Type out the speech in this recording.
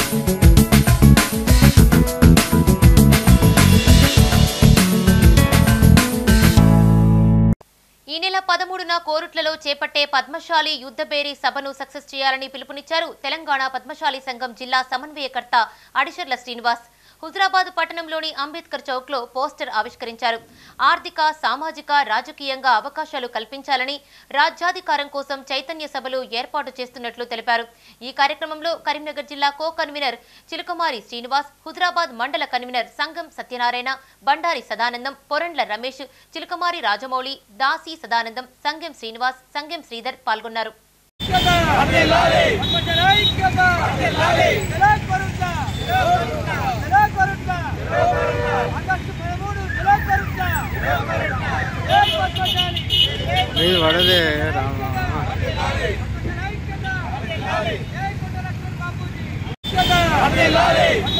ఈ నెల పదమూడున కోరుట్లలో చేపట్టే పద్మశాలి యుద్ధబేరీ సభను సక్సెస్ చేయాలని పిలుపునిచ్చారు తెలంగాణ పద్మశాలి సంఘం జిల్లా సమన్వయకర్త అడిషర్ల శ్రీనివాస్ హుజరాబాద్ పట్టణంలోని అంబేద్కర్ చౌక్ లో పోస్టర్ ఆవిష్కరించారు ఆర్థిక సామాజిక రాజకీయంగా అవకాశాలు కల్పించాలని రాజ్యాధికారం కోసం చైతన్య సభలు ఏర్పాటు చేస్తున్నట్లు తెలిపారు ఈ కార్యక్రమంలో కరీంనగర్ జిల్లా కో కన్వీనర్ చిలుకమారి శ్రీనివాస్ హుజరాబాద్ మండల కన్వీనర్ సంఘం సత్యనారాయణ బండారి సదానందం పొరండ్ల రమేష్ చిలుకమారి రాజమౌళి దాసి సదానందం సంగెం శ్రీనివాస్ సంగెం శ్రీధర్ పాల్గొన్నారు నీది పడదే రామ బాబుజీ